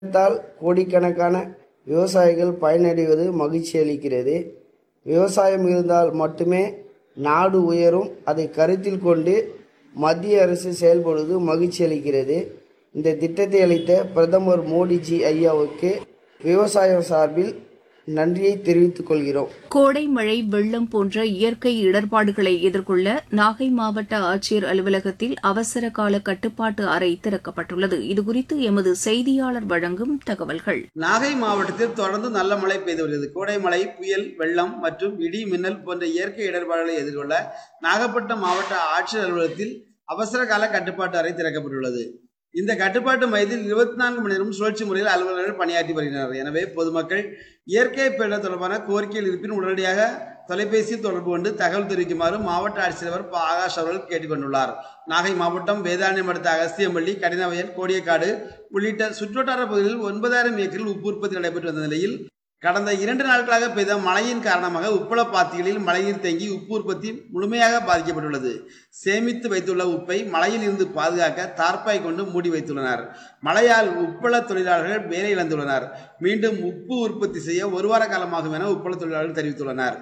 திட்டத்தால் கோடிக்கணக்கான விவசாயிகள் பயனடைவது மகிழ்ச்சி அளிக்கிறது விவசாயம் இருந்தால் மட்டுமே நாடு உயரும் அதை கருத்தில் கொண்டு மத்திய அரசு செயல்படுவது மகிழ்ச்சி அளிக்கிறது இந்த திட்டத்தை அளித்த பிரதமர் மோடிஜி ஐயாவுக்கு விவசாயம் சார்பில் நன்றியை தெரிவித்துக் கொள்கிறோம் கோடை மழை வெள்ளம் போன்ற இயற்கை இடர்பாடுகளை எதிர்கொள்ள நாகை மாவட்ட ஆட்சியர் அலுவலகத்தில் அவசர கால கட்டுப்பாட்டு அறை திறக்கப்பட்டுள்ளது இதுகுறித்து எமது செய்தியாளர் வழங்கும் தகவல்கள் நாகை மாவட்டத்தில் தொடர்ந்து நல்ல மழை பெய்து வருகிறது கோடை மழை புயல் வெள்ளம் மற்றும் இடி மின்னல் போன்ற இயற்கை இடர்பாடுகளை எதிர்கொள்ள நாகப்பட்டினம் மாவட்ட ஆட்சியர் அலுவலகத்தில் அவசர கால கட்டுப்பாட்டு அறை திறக்கப்பட்டுள்ளது இந்த கட்டுப்பாட்டு மையத்தில் இருபத்தி நான்கு மணி நேரம் சுழற்சி முறையில் அலுவலர்கள் பணியாற்றி வருகின்றனர் எனவே பொதுமக்கள் இயற்கை பேரிடர் தொடர்பான கோரிக்கைகள் இருப்பின் உடனடியாக தொலைபேசியில் தொடர்பு கொண்டு தகவல் தெரிவிக்குமாறு மாவட்ட ஆட்சித்தலைவர் ப ஆகாஷ் அவர்கள் கேட்டுக்கொண்டுள்ளார் நாகை மாவட்டம் வேதாரண்யம் அடுத்த அகஸ்தியம்பள்ளி கடினவயல் கோடியக்காடு உள்ளிட்ட சுற்றுவட்டார பகுதிகளில் ஒன்பதாயிரம் ஏக்கரில் உப்பு உற்பத்தி நடைபெற்று வந்த நிலையில் கடந்த இரண்டு நாட்களாக பெய்த மழையின் காரணமாக உப்பள பாத்திகளில் மழைநீர் தேங்கி உப்பு உற்பத்தி முழுமையாக பாதிக்கப்பட்டுள்ளது சேமித்து வைத்துள்ள உப்பை மழையில் இருந்து பாதுகாக்க தார்ப்பாய் கொண்டு மூடி வைத்துள்ளனர் மழையால் உப்பள தொழிலாளர்கள் வேலை இழந்துள்ளனர் மீண்டும் உப்பு உற்பத்தி செய்ய ஒரு வார காலமாகும் என உப்பள தொழிலாளர்கள் தெரிவித்துள்ளனர்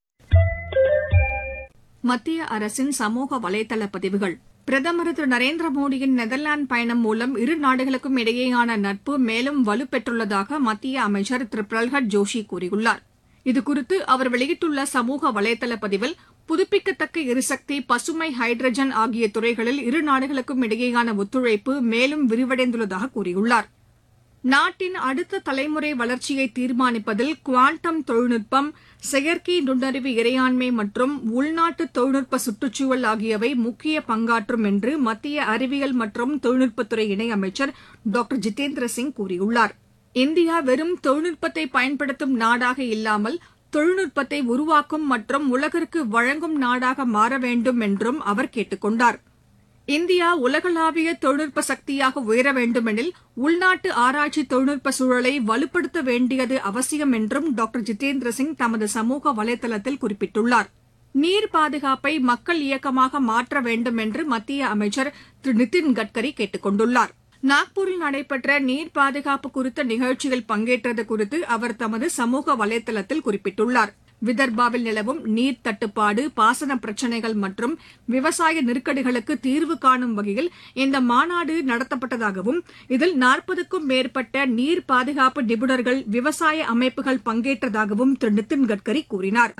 மத்திய அரசின் சமூக வலைதள பதிவுகள் பிரதமர் திரு நரேந்திர மோடியின் நெதர்லாந்து பயணம் மூலம் இரு நாடுகளுக்கும் இடையேயான நட்பு மேலும் வலுப்பெற்றுள்ளதாக மத்திய அமைச்சர் திரு பிரல்ஹத் ஜோஷி கூறியுள்ளார் இதுகுறித்து அவர் வெளியிட்டுள்ள சமூக வலைதள பதிவில் புதுப்பிக்கத்தக்க எரிசக்தி பசுமை ஹைட்ரஜன் ஆகிய துறைகளில் இரு நாடுகளுக்கும் இடையேயான ஒத்துழைப்பு மேலும் விரிவடைந்துள்ளதாக கூறியுள்ளார் நாட்டின் அடுத்த தலைமுறை வளர்ச்சியை தீர்மானிப்பதில் குவாண்டம் தொழில்நுட்பம் செயற்கை நுண்ணறிவு இறையாண்மை மற்றும் உள்நாட்டு தொழில்நுட்ப சுற்றுச்சூழல் ஆகியவை முக்கிய பங்காற்றும் என்று மத்திய அறிவியல் மற்றும் தொழில்நுட்பத்துறை இணையமைச்சர் டாக்டர் ஜிதேந்திர சிங் கூறியுள்ளார் இந்தியா வெறும் தொழில்நுட்பத்தை பயன்படுத்தும் நாடாக இல்லாமல் தொழில்நுட்பத்தை உருவாக்கும் மற்றும் உலகிற்கு வழங்கும் நாடாக மாற வேண்டும் என்றும் அவர் கேட்டுக் கொண்டார் இந்தியா உலகளாவிய தொழில்நுட்ப சக்தியாக உயர வேண்டுமெனில் உள்நாட்டு ஆராய்ச்சி தொழில்நுட்ப சூழலை வலுப்படுத்த வேண்டியது அவசியம் என்றும் டாக்டர் ஜிதேந்திர சிங் தமது சமூக வலைதளத்தில் குறிப்பிட்டுள்ளார் நீர் பாதுகாப்பை மக்கள் இயக்கமாக மாற்ற வேண்டும் என்று மத்திய அமைச்சர் திரு நிதின் கட்கரி கேட்டுக் கொண்டுள்ளார் நாக்பூரில் நடைபெற்ற நீர் பாதுகாப்பு குறித்த நிகழ்ச்சியில் பங்கேற்றது குறித்து அவர் தமது சமூக வலைதளத்தில் குறிப்பிட்டுள்ளார் விதர்பாவில் நிலவும் நீர் தட்டுப்பாடு பாசன பிரச்சினைகள் மற்றும் விவசாய நெருக்கடிகளுக்கு தீர்வு காணும் வகையில் இந்த மாநாடு நடத்தப்பட்டதாகவும் இதில் நாற்பதுக்கும் மேற்பட்ட நீர் பாதுகாப்பு நிபுணர்கள் விவசாய அமைப்புகள் பங்கேற்றதாகவும் திரு நிதின் கட்கரி கூறினார்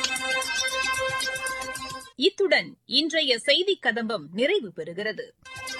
இத்துடன் இன்றைய செய்திக் கதம்பம் நிறைவு பெறுகிறது